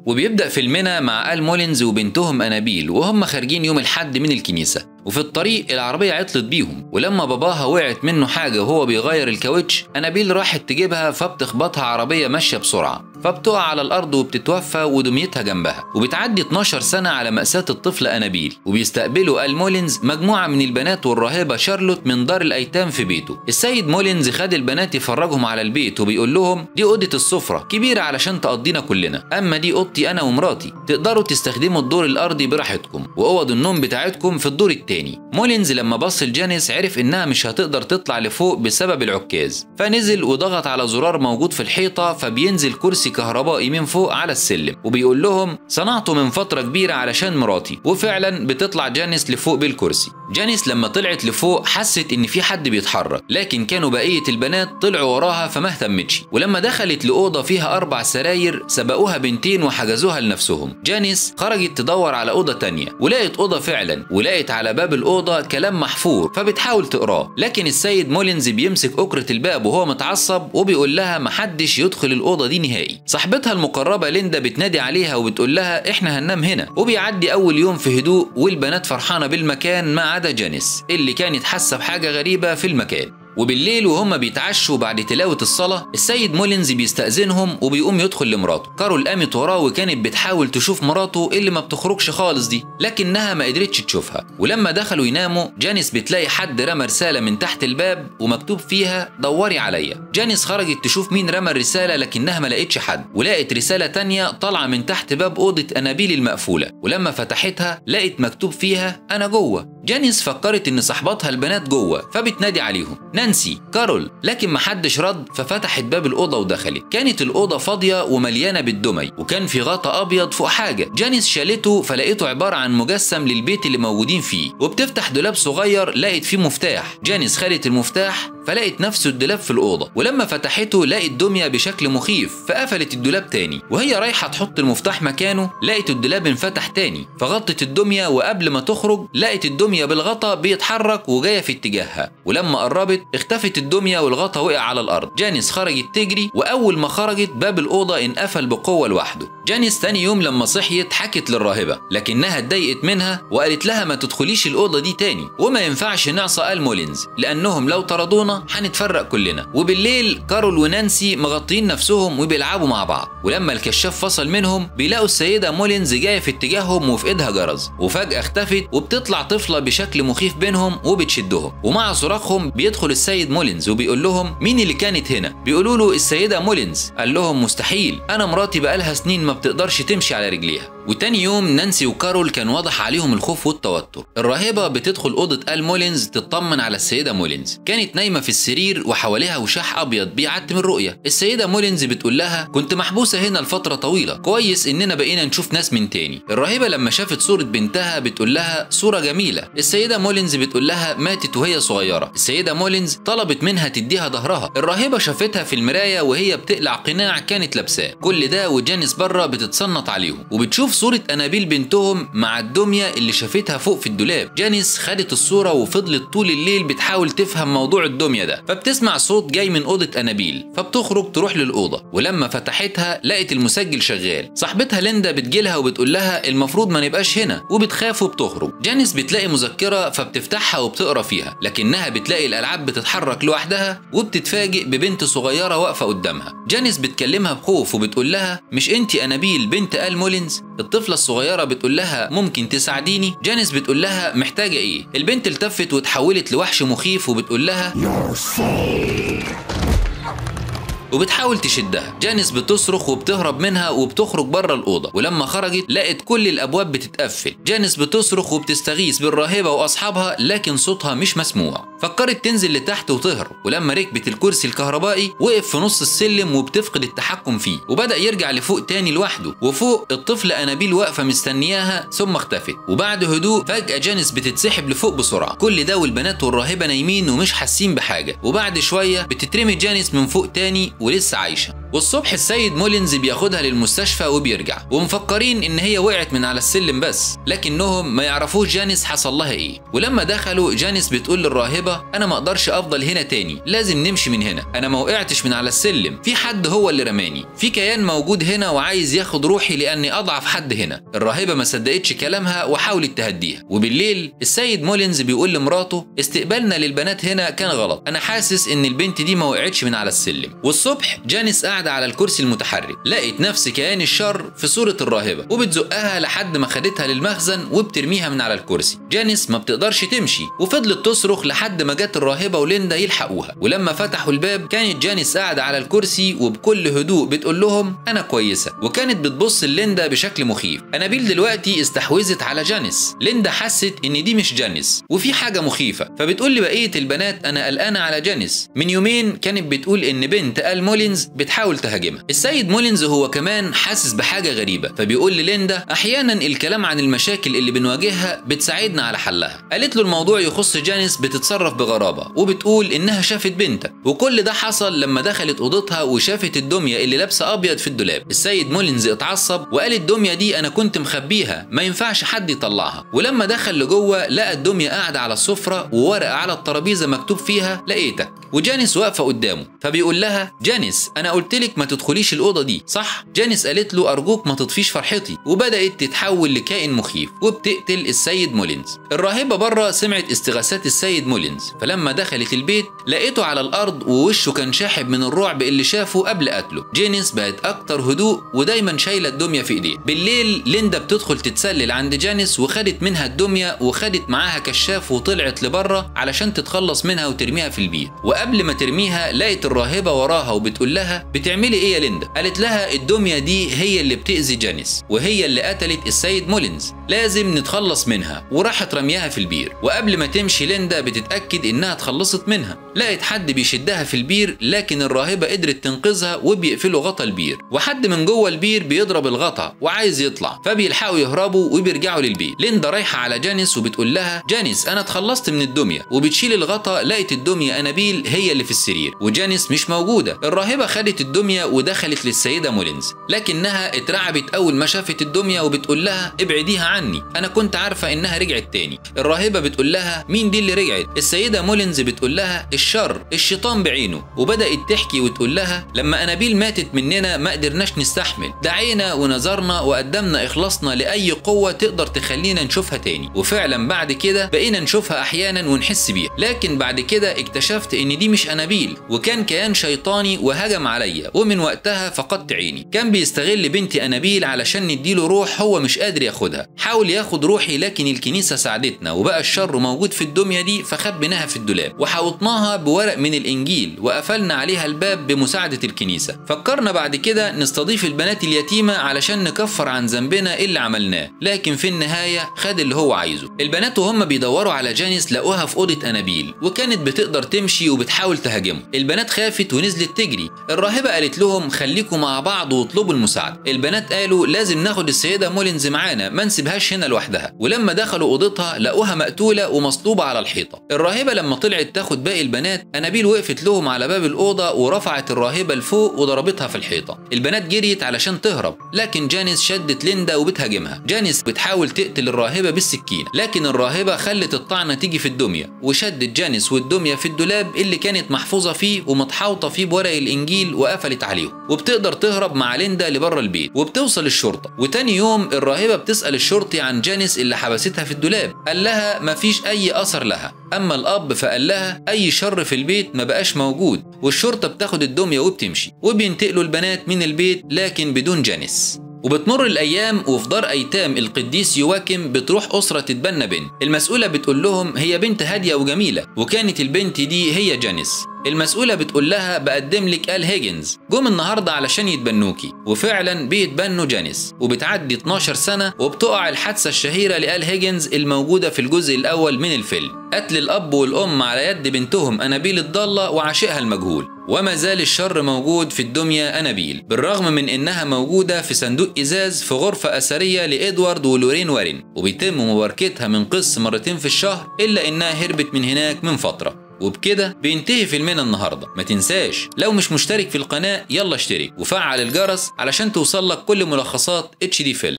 وبيبدأ فيلمنا مع آل مولينز وبنتهم أنابيل وهم خارجين يوم الحد من الكنيسة وفي الطريق العربية عطلت بيهم ولما باباها وقعت منه حاجة وهو بيغير الكاوتش أنابيل راحت تجيبها فبتخبطها عربية ماشية بسرعة فبتقع على الأرض وبتتوفى ودميتها جنبها وبتعدي 12 سنة على مأساة الطفلة أنابيل وبيستقبلوا آل مولينز مجموعة من البنات والراهبة شارلوت من دار الأيتام في بيته السيد مولينز خد البنات يفرجهم على البيت وبيقول لهم دي أوضة السفرة كبيرة علشان تقضينا كلنا أما دي أوضتي أنا ومراتي تقدروا تستخدموا الدور الأرضي براحتكم وأوض النوم بتاعتكم في الدور التاني مولينز لما بص لجانيس عرف إنها مش هتقدر تطلع لفوق بسبب العكاز فنزل وضغط على زرار موجود في الحيطة فبينزل كرسي كهربائي من فوق على السلم وبيقول لهم صنعته من فترة كبيرة علشان مراتي وفعلا بتطلع جانيس لفوق بالكرسي جانيس لما طلعت لفوق حست ان في حد بيتحرك لكن كانوا بقية البنات طلعوا وراها فما اهتمتش ولما دخلت لأوضة فيها أربع سراير سبقوها بنتين وحجزوها لنفسهم جانيس خرجت تدور على أوضة تانية ولقت أوضة فعلا ولقت على باب الأوضة كلام محفور فبتحاول تقراه لكن السيد مولينز بيمسك أكرة الباب وهو متعصب وبيقول لها محدش يدخل الأوضة دي نهائي صاحبتها المقربة ليندا بتنادي عليها وبتقول لها احنا هننام هنا وبيعدي أول يوم في هدوء والبنات فرحانة بالمكان ما عدا جانيس اللي كانت حاسة بحاجة غريبة في المكان وبالليل وهم بيتعشوا بعد تلاوة الصلاة السيد مولينز بيستأذنهم وبيقوم يدخل لمراته كارول قامت وراه وكانت بتحاول تشوف مراته اللي ما بتخرجش خالص دي لكنها ما قدرتش تشوفها ولما دخلوا يناموا جانيس بتلاقي حد رمى رسالة من تحت الباب ومكتوب فيها دوري عليا جانيس خرجت تشوف مين رمى الرسالة لكنها ما لقتش حد ولقت رسالة تانية طالعة من تحت باب أوضة أنابيل المقفولة ولما فتحتها لقت مكتوب فيها أنا جوه جانيس فكرت إن صاحباتها البنات جوه فبتنادي عليهم نانسي كارول لكن محدش رد ففتحت باب الأوضة ودخلت كانت الأوضة فاضية ومليانة بالدمي وكان في غطا أبيض فوق حاجة جانيس شالته فلقيته عبارة عن مجسم للبيت اللي موجودين فيه وبتفتح دولاب صغير لقت فيه مفتاح جانيس خدت المفتاح فلقت نفس الدولاب في الأوضة ولما فتحته لقت دمية بشكل مخيف فقفلت الدولاب تاني وهي رايحة تحط المفتاح مكانه لقت الدولاب انفتح تاني فغطت الدمية وقبل ما تخرج لقت الدمية بالغطا بيتحرك وجاية في اتجاهها ولما قربت اختفت الدمية والغطا وقع على الأرض جانيس خرجت تجري وأول ما خرجت باب الأوضة انقفل بقوة لوحده جانيس تاني يوم لما صحيت حكت للراهبة لكنها اتضايقت منها وقالت لها ما تدخليش الأوضة دي تاني وما ينفعش نعصى آل مولينز لأنهم لو طردونا هنتفرق كلنا وبالليل كارول ونانسي مغطين نفسهم وبيلعبوا مع بعض ولما الكشاف فصل منهم بيلاقوا السيدة مولينز جاية في اتجاههم وفي ايدها جرس وفجأة اختفت وبتطلع طفلة بشكل مخيف بينهم وبتشدهم ومع صراخهم بيدخل السيد مولينز وبيقول لهم مين اللي كانت هنا بيقولوا له السيدة مولينز قال لهم مستحيل انا مراتي بقالها سنين ما بتقدرش تمشي على رجليها وتاني يوم نانسي وكارول كان واضح عليهم الخوف والتوتر الراهبة بتدخل أوضة آل مولينز تطمن على السيدة مولينز كانت نايمة في السرير وحواليها وشاح أبيض بيعتم الرؤية السيدة مولينز بتقول لها كنت محبوسة هنا لفترة طويلة كويس إننا بقينا نشوف ناس من تاني الراهبة لما شافت صورة بنتها بتقول لها صورة جميلة السيدة مولينز بتقول لها ماتت وهي صغيرة السيدة مولينز طلبت منها تديها ظهرها الراهبة شافتها في المراية وهي بتقلع قناع كانت لابساه كل ده وجانيس بره بتتصنت عليهم وبتشوف صورة أنابيل بنتهم مع الدمية اللي شافتها فوق في الدولاب جانيس خدت الصورة وفضلت طول الليل بتحاول تفهم موضوع الدمية ده فبتسمع صوت جاي من أوضة أنابيل فبتخرج تروح للأوضة ولما فتحتها لقت المسجل شغال صاحبتها ليندا بتجيلها وبتقول لها المفروض ما نبقاش هنا وبتخاف وبتخرج جانيس بتلاقي مذكرة فبتفتحها وبتقرا فيها لكنها بتلاقي الألعاب بتتحرك لوحدها وبتتفاجئ ببنت صغيرة واقفة قدامها جانيس بتكلمها بخوف وبتقول لها مش انتي أنابيل بنت آل مولينز الطفلة الصغيرة بتقول لها ممكن تساعديني جانيس بتقول لها محتاجة ايه البنت التفت وتحولت لوحش مخيف وبتقول لها وبتحاول تشدها جانيس بتصرخ وبتهرب منها وبتخرج بره الأوضة ولما خرجت لقت كل الأبواب بتتقفل جانيس بتصرخ وبتستغيث بالراهبة وأصحابها لكن صوتها مش مسموع فكرت تنزل لتحت وتهرب ولما ركبت الكرسي الكهربائي وقف في نص السلم وبتفقد التحكم فيه وبدأ يرجع لفوق تاني لوحده وفوق الطفلة أنابيل واقفة مستنياها ثم اختفت وبعد هدوء فجأة جانيس بتتسحب لفوق بسرعة كل ده والبنات والراهبة نايمين ومش حاسين بحاجة وبعد شوية بتترمي جانيس من فوق تاني ولسه عايشه والصبح السيد مولينز بياخدها للمستشفى وبيرجع ومفكرين ان هي وقعت من على السلم بس لكنهم ما يعرفوش جانيس حصل لها ايه ولما دخلوا جانيس بتقول للراهبه انا ما اقدرش افضل هنا تاني لازم نمشي من هنا انا ما وقعتش من على السلم في حد هو اللي رماني في كيان موجود هنا وعايز ياخد روحي لاني اضعف حد هنا الراهبه ما صدقتش كلامها وحاولت تهديها وبالليل السيد مولينز بيقول لمراته استقبالنا للبنات هنا كان غلط انا حاسس ان البنت دي ما وقعتش من على السلم والصبح جانيس قاعده على الكرسي المتحرك لقت نفس كيان الشر في صوره الراهبه وبتزقها لحد ما خدتها للمخزن وبترميها من على الكرسي جانيس ما بتقدرش تمشي وفضلت تصرخ لحد ما جت الراهبه وليندا يلحقوها ولما فتحوا الباب كانت جانيس قاعده على الكرسي وبكل هدوء بتقول لهم انا كويسه وكانت بتبص لليندا بشكل مخيف انابيل دلوقتي استحوذت على جانيس ليندا حست ان دي مش جانيس وفي حاجه مخيفه فبتقول لبقيه البنات انا قلقانه على جانيس من يومين كانت بتقول ان بنت ال مولينز بتحاول تهاجمها السيد مولينز هو كمان حاسس بحاجه غريبه فبيقول لليندا احيانا الكلام عن المشاكل اللي بنواجهها بتساعدنا على حلها قالت له الموضوع يخص جانيس بتتصرف بغرابه وبتقول انها شافت بنتك وكل ده حصل لما دخلت اوضتها وشافت الدميه اللي لابسه ابيض في الدولاب السيد مولينز اتعصب وقال الدميه دي انا كنت مخبيها ما ينفعش حد يطلعها ولما دخل لجوه لقى الدميه قاعده على السفره وورقه على الترابيزه مكتوب فيها لقيتك وجانيس واقفه قدامه فبيقول لها جانيس انا قلت لك ما تدخليش الاوضه دي صح جانيس قالت له ارجوك ما تطفيش فرحتي وبدات تتحول لكائن مخيف وبتقتل السيد مولينز الراهبه بره سمعت استغاثات السيد مولينز فلما دخلت البيت لقيته على الارض ووشه كان شاحب من الرعب اللي شافه قبل قتله جينيس بقت اكتر هدوء ودايما شايله الدميه في ايديه بالليل ليندا بتدخل تتسلل عند جانيس وخدت منها الدميه وخدت معاها كشاف وطلعت لبره علشان تتخلص منها وترميها في البيت وقبل ما ترميها لقت الراهبه وراها وبتقول لها بتعملي ايه يا ليندا قالت لها الدميه دي هي اللي بتاذي جانيس وهي اللي قتلت السيد مولينز لازم نتخلص منها وراحت رميها في البير وقبل ما تمشي ليندا بتتاكد انها اتخلصت منها لقت حد بيشدها في البير لكن الراهبه قدرت تنقذها وبيقفلوا غطا البير وحد من جوه البير بيضرب الغطا وعايز يطلع فبيلحقوا يهربوا وبيرجعوا للبيت ليندا رايحه على جانيس وبتقول لها جانيس انا اتخلصت من الدميه وبتشيل الغطا لقت الدميه انابيل هي اللي في السرير وجانيس مش موجوده الراهبه خدت الدميه ودخلت للسيده مولينز لكنها اترعبت اول ما شافت الدميه وبتقول لها ابعديها عني انا كنت عارفه انها رجعت تاني الراهبه بتقول لها مين دي اللي رجعت السيده مولينز بتقول لها الشر الشيطان بعينه وبدات تحكي وتقول لها لما انابيل ماتت مننا ما قدرناش نستحمل دعينا ونظرنا وقدمنا اخلاصنا لاي قوه تقدر تخلينا نشوفها تاني وفعلا بعد كده بقينا نشوفها احيانا ونحس بيها لكن بعد كده اكتشفت ان دي مش انابيل وكان كيان شيطاني وهجم عليا ومن وقتها فقدت عيني كان بيستغل بنتي انابيل علشان نديله روح هو مش قادر ياخدها حاول ياخد روحي لكن الكنيسه ساعدتنا وبقى الشر موجود في الدميه دي فخبيناها في الدولاب وحوطناها بورق من الانجيل وقفلنا عليها الباب بمساعده الكنيسه فكرنا بعد كده نستضيف البنات اليتيمه علشان نكفر عن ذنبنا اللي عملناه لكن في النهايه خد اللي هو عايزه البنات وهم بيدوروا على جانيس لقوها في اوضه انابيل وكانت بتقدر تمشي وبتحاول تهاجمه البنات خافت ونزلت تجري الراهبه قالت لهم خليكم مع بعض واطلبوا المساعده البنات قالوا لازم ناخد السيده مولينز معانا ما نسيبهاش هنا لوحدها ولما دخلوا اوضتها لقوها مقتوله ومصلوبه على الحيطه الراهبه لما طلعت تاخد باقي البنات انابيل وقفت لهم على باب الاوضه ورفعت الراهبه لفوق وضربتها في الحيطه البنات جريت علشان تهرب لكن جانيس شدت ليندا وبتهاجمها جانيس بتحاول تقتل الراهبه بالسكينه لكن الراهبه خلت الطعنه تيجي في الدميه وشدت جانيس والدميه في الدولاب اللي كانت محفوظه فيه ومتحوطه فيه بورق الانجيل وقفلت عليهم وبتقدر تهرب مع ليندا لبره البيت وبتوصل الشرطه وتاني يوم الراهبه بتسال الشرطي عن جانيس اللي حبستها في الدولاب قال لها مفيش اي اثر لها اما الاب فقال لها اي شر في البيت ما بقاش موجود والشرطه بتاخد الدميه وبتمشي وبينتقلوا البنات من البيت لكن بدون جانيس وبتمر الايام وفي دار ايتام القديس يواكم بتروح اسره تتبنى بنت المسؤوله بتقول لهم هي بنت هاديه وجميله وكانت البنت دي هي جانيس المسؤولة بتقول لها بقدم لك آل هيجنز جم النهاردة علشان يتبنوكي وفعلا بيتبنوا جانيس وبتعدي 12 سنة وبتقع الحادثة الشهيرة لآل هيجنز الموجودة في الجزء الأول من الفيلم قتل الأب والأم على يد بنتهم أنابيل الضالة وعاشقها المجهول وما زال الشر موجود في الدمية أنابيل بالرغم من إنها موجودة في صندوق إزاز في غرفة أثرية لإدوارد ولورين وارين وبيتم مباركتها من قس مرتين في الشهر إلا إنها هربت من هناك من فترة وبكده بينتهي فيلمنا النهارده ما تنساش لو مش مشترك في القناه يلا اشترك وفعل الجرس علشان توصل لك كل ملخصات اتش دي فيلم